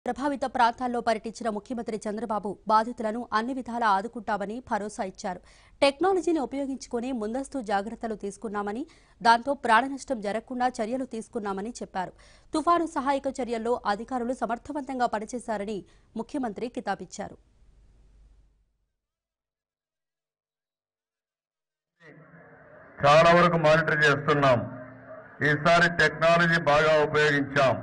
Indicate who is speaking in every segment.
Speaker 1: ప్రభావిత ప్రాంతాల్లో పర్యటించిన ముఖ్యమంత్రి చంద్రబాబు బాధితులను అన్ని విధాలా ఆదుకుంటామని భరోసా ఇచ్చారు టెక్నాలజీని ఉపయోగించుకుని ముందస్తు జాగ్రత్తలు తీసుకున్నామని దాంతో ప్రాణనష్టం జరగకుండా చర్యలు తీసుకున్నామని చెప్పారు తుఫాను సహాయక చర్యల్లో అధికారులు సమర్థవంతంగా పనిచేశారని ముఖ్యమంత్రి కితాబిచ్చారు
Speaker 2: చాలా వరకు మానిటర్ చేస్తున్నాం ఈసారి టెక్నాలజీ బాగా ఉపయోగించాం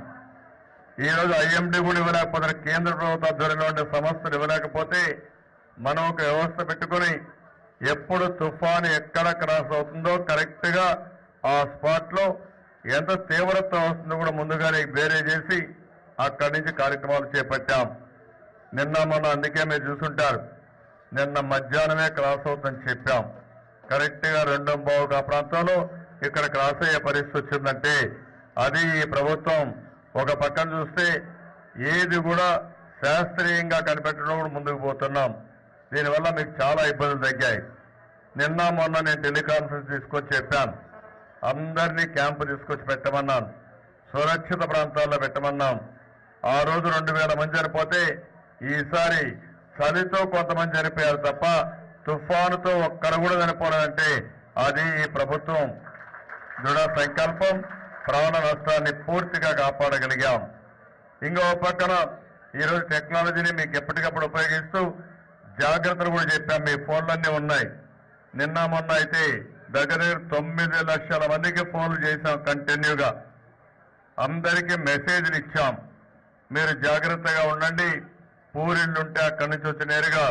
Speaker 2: ఈ రోజు ఐఎండీ కూడా ఇవ్వలేకపోతే కేంద్ర ప్రభుత్వ ఆధ్వర్యంలో ఉండే సంస్థలు ఇవ్వలేకపోతే మనం ఒక వ్యవస్థ పెట్టుకొని ఎప్పుడు తుఫాను ఎక్కడ క్రాస్ అవుతుందో కరెక్ట్ గా ఆ స్పాట్ లో ఎంత తీవ్రత వస్తుందో కూడా ముందుగానే వేరే చేసి అక్కడి నుంచి కార్యక్రమాలు చేపట్టాం నిన్న మొన్న అందుకే మీరు చూసుంటారు నిన్న మధ్యాహ్నమే క్రాస్ అవుతుందని చెప్పాం కరెక్ట్ గా రెండో బావుగా ఆ ప్రాంతంలో ఇక్కడ క్రాస్ అయ్యే పరిస్థితి వచ్చిందంటే అది ఈ ప్రభుత్వం ఒక పక్కన చూస్తే ఏది కూడా శాస్త్రీయంగా కనిపెట్టడం కూడా ముందుకు పోతున్నాం దీనివల్ల మీకు చాలా ఇబ్బందులు తగ్గాయి నిన్న మొన్న నేను టెలికాన్ఫరెన్స్ తీసుకొచ్చి చెప్పాను అందరినీ క్యాంపు తీసుకొచ్చి పెట్టమన్నాను సురక్షిత ప్రాంతాల్లో పెట్టమన్నాం ఆ రోజు రెండు వేల మంది చనిపోతే ఈసారి చలితో కొంతమంది చనిపోయారు తప్ప తుఫానుతో ఒక్కరు కూడా చనిపోలేదంటే అది ఈ ప్రభుత్వం దృఢ సంకల్పం ప్రాణ నష్టాన్ని పూర్తిగా కాపాడగలిగాం ఇంకో పక్కన ఈరోజు టెక్నాలజీని మీకు ఎప్పటికప్పుడు ఉపయోగిస్తూ జాగ్రత్తలు కూడా చెప్పాం మీ ఫోన్లన్నీ ఉన్నాయి నిన్న మొన్న అయితే దగ్గర దగ్గర తొమ్మిది లక్షల మందికి ఫోన్లు చేశాం కంటిన్యూగా అందరికీ మెసేజ్లు ఇచ్చాం మీరు జాగ్రత్తగా ఉండండి పూరిళ్ళు ఉంటే అక్కడి నుంచి వచ్చి నేరుగా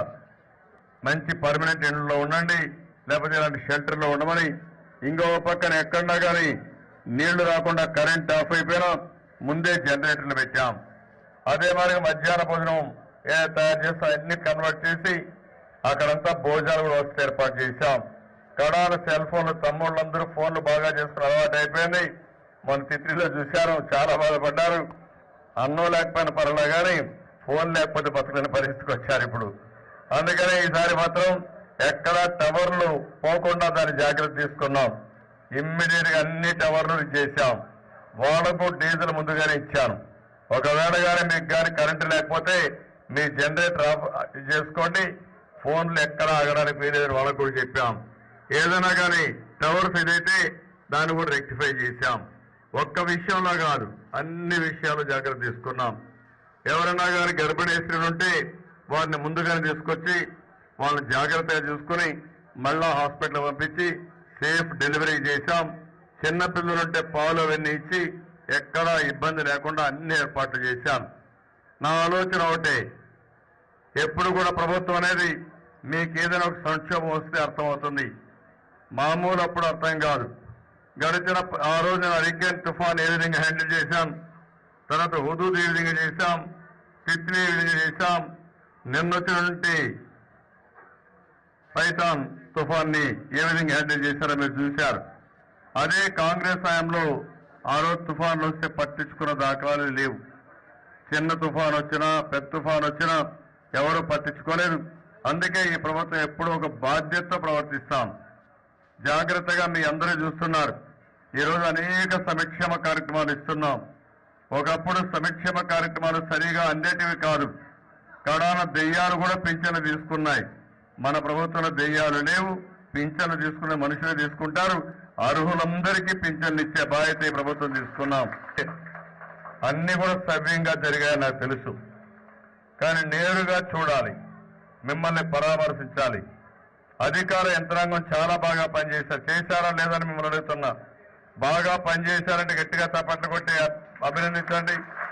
Speaker 2: మంచి పర్మనెంట్ ఇండ్లలో ఉండండి లేకపోతే ఇలాంటి షెల్టర్లో ఉండమని ఇంకో పక్కన ఎక్కడన్నా కానీ నీళ్లు రాకుండా కరెంట్ ఆఫ్ అయిపోయినా ముందే జనరేటర్లు పెట్టాం అదే మరి మధ్యాహ్న భోజనం ఏ తయారు చేస్తే అన్ని కన్వర్ట్ చేసి అక్కడంతా భోజనాలు కూడా వస్తే ఏర్పాటు చేశాం కడాన సెల్ ఫోన్లు తమ్ముళ్ళందరూ ఫోన్లు బాగా చేసుకుని అలవాటు అయిపోయింది మన తిత్రిలో చూశారు చాలా బాధపడ్డారు అన్నం లేకపోయిన పర్వాలే కానీ ఫోన్ లేకపోతే బతకలేని పరిస్థితికి వచ్చారు ఇప్పుడు అందుకని ఈసారి మాత్రం ఎక్కడ టవర్లు పోకుండా దాని జాగ్రత్త తీసుకున్నాం ఇమ్మీడియట్ గా అన్ని టవర్లు చేశాం వాళ్ళకు డీజిల్ ముందుగానే ఇచ్చాను ఒకవేళ కానీ మీకు కానీ కరెంటు లేకపోతే మీ జనరేటర్ ఆఫ్ చేసుకోండి ఫోన్లు ఎక్కడ ఆగడానికి వీలేదు వాళ్ళకు కూడా చెప్పాం ఏదైనా కానీ టవర్స్ ఏదైతే దాన్ని కూడా రెక్టిఫై చేశాం ఒక్క విషయంలో కాదు అన్ని విషయాలు జాగ్రత్త తీసుకున్నాం ఎవరైనా కానీ గర్భిణీ స్త్రీలు ఉంటే వారిని ముందుగానే తీసుకొచ్చి వాళ్ళని జాగ్రత్తగా చూసుకుని మళ్ళా హాస్పిటల్ పంపించి సేఫ్ డెలివరీ చేశాం చిన్న పిల్లలుంటే పాలు అవన్నీ ఇచ్చి ఎక్కడా ఇబ్బంది లేకుండా అన్ని ఏర్పాట్లు చేశాం నా ఆలోచన ఒకటే ఎప్పుడు కూడా ప్రభుత్వం అనేది మీకు ఏదైనా ఒక సంక్షోభం వస్తే అర్థమవుతుంది మామూలు అప్పుడు అర్థం కాదు గడిచిన ప- ఆ రోజు నేను హరికేన్ తుఫాన్ ఏ విధంగా హ్యాండిల్ చేశాం తర్వాత హుదూద్ ఏ విధంగా చేశాం తిత్లీ ఏ విధంగా చేశాం నిన్నొచ్చినటువంటి పైథాన్ తుఫాన్ ని ఏ విధంగా హ్యాండిల్ చేశారో మీరు చూశారు అదే కాంగ్రెస్ హయాంలో ఆ రోజు తుఫాన్లు వస్తే పట్టించుకున్న దాఖలాలు లేవు చిన్న తుఫాన్ వచ్చినా పెద్ద తుఫాన్ వచ్చినా ఎవరు పట్టించుకోలేదు అందుకే ఈ ప్రభుత్వం ఎప్పుడూ ఒక బాధ్యతతో ప్రవర్తిస్తాం జాగ్రత్తగా మీ అందరూ చూస్తున్నారు ఈరోజు అనేక సంక్షేమ కార్యక్రమాలు ఇస్తున్నాం ఒకప్పుడు సంక్షేమ కార్యక్రమాలు సరిగా అందేటివి కాదు కడాన దెయ్యాలు కూడా పింఛను తీసుకున్నాయి మన ప్రభుత్వంలో దెయ్యాలు లేవు పింఛను తీసుకునే మనుషులు తీసుకుంటారు అర్హులందరికీ పింఛన్లు ఇచ్చే బాధ్యత ఈ ప్రభుత్వం తీసుకున్నాం అన్ని కూడా సవ్యంగా జరిగాయని నాకు తెలుసు కానీ నేరుగా చూడాలి మిమ్మల్ని పరామర్శించాలి అధికార యంత్రాంగం చాలా బాగా పనిచేశారు చేశారా లేదని మిమ్మల్ని అడుగుతున్నా బాగా పనిచేశారంటే గట్టిగా చప్పట్లు కొట్టి అభినందించండి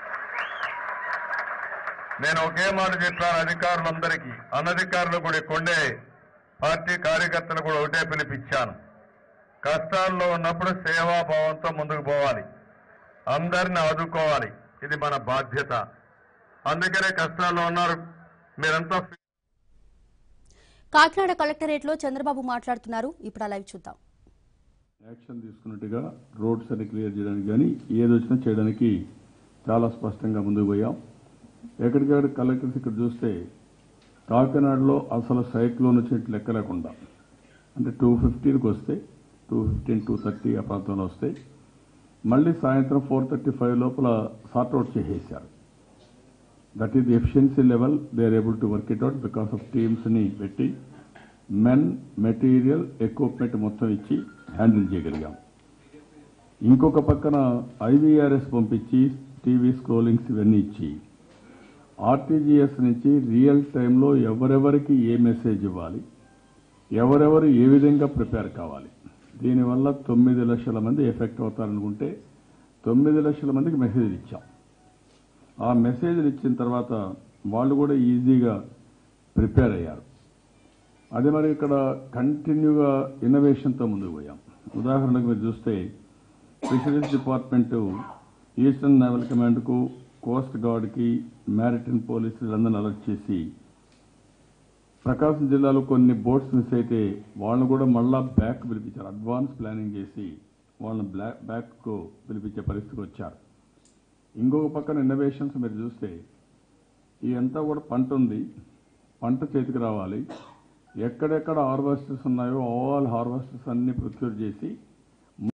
Speaker 2: నేను ఒకే మాట చెప్పాను అధికారులందరికీ అనధికారులు కూడా కొండే పార్టీ కార్యకర్తలు కూడా ఒకటే పిలిపించాను కష్టాల్లో ఉన్నప్పుడు సేవాభావంతో ముందుకు పోవాలి అందరిని ఆదుకోవాలి ఇది మన బాధ్యత అందుకనే కష్టాల్లో ఉన్నారు మీరంతా
Speaker 1: కాకినాడ కలెక్టరేట్లో చంద్రబాబు మాట్లాడుతున్నారు ఇప్పుడు ఆ లైవ్ చూద్దాం
Speaker 3: యాక్షన్ తీసుకున్నట్టుగా రోడ్స్ అన్ని క్లియర్ చేయడానికి కానీ ఏది వచ్చినా చేయడానికి చాలా స్పష్టంగా ముందుకు పోయాం ఎక్కడికక్కడ కలెక్టర్స్ ఇక్కడ చూస్తే కాకినాడలో అసలు సైక్లోన్ వచ్చినట్టు లెక్క లేకుండా అంటే టూ ఫిఫ్టీన్కి వస్తే టూ ఫిఫ్టీన్ టూ థర్టీ ఆ ప్రాంతంలో వస్తే మళ్ళీ సాయంత్రం ఫోర్ థర్టీ ఫైవ్ లోపల సార్ట్అవుట్ చేసేసారు that is efficiency level they are able to work it out because of టీమ్స్ని పెట్టి మెన్ మెటీరియల్ ఎక్విప్మెంట్ మొత్తం ఇచ్చి హ్యాండిల్ చేయగలిగాం ఇంకొక పక్కన ఐవీఆర్ఎస్ పంపించి టీవీ స్క్రోలింగ్స్ ఇవన్నీ ఇచ్చి ఆర్టీజీఎస్ నుంచి రియల్ టైంలో ఎవరెవరికి ఏ మెసేజ్ ఇవ్వాలి ఎవరెవరు ఏ విధంగా ప్రిపేర్ కావాలి దీనివల్ల తొమ్మిది లక్షల మంది ఎఫెక్ట్ అవుతారనుకుంటే తొమ్మిది లక్షల మందికి మెసేజ్ ఇచ్చాం ఆ మెసేజ్లు ఇచ్చిన తర్వాత వాళ్ళు కూడా ఈజీగా ప్రిపేర్ అయ్యారు అదే మరి ఇక్కడ కంటిన్యూగా ఇన్నోవేషన్తో ముందుకు పోయాం ఉదాహరణకు మీరు చూస్తే ఫిషరీస్ డిపార్ట్మెంట్ ఈస్టర్న్ నేవల్ కమాండ్కు కోస్ట్ గార్డ్కి మ్యారిటైన్ పోలీసులందరినీ అలర్ట్ చేసి ప్రకాశం జిల్లాలో కొన్ని బోట్స్ మిస్ అయితే వాళ్ళని కూడా మళ్ళా బ్యాక్ పిలిపించారు అడ్వాన్స్ ప్లానింగ్ చేసి వాళ్ళని బ్లాక్ బ్యాక్ పిలిపించే పరిస్థితికి వచ్చారు ఇంకొక పక్కన ఇన్నోవేషన్స్ మీరు చూస్తే ఈ అంతా కూడా పంట ఉంది పంట చేతికి రావాలి ఎక్కడెక్కడ హార్వెస్టర్స్ ఉన్నాయో ఆల్ హార్వెస్టర్స్ అన్ని ప్రొక్యూర్ చేసి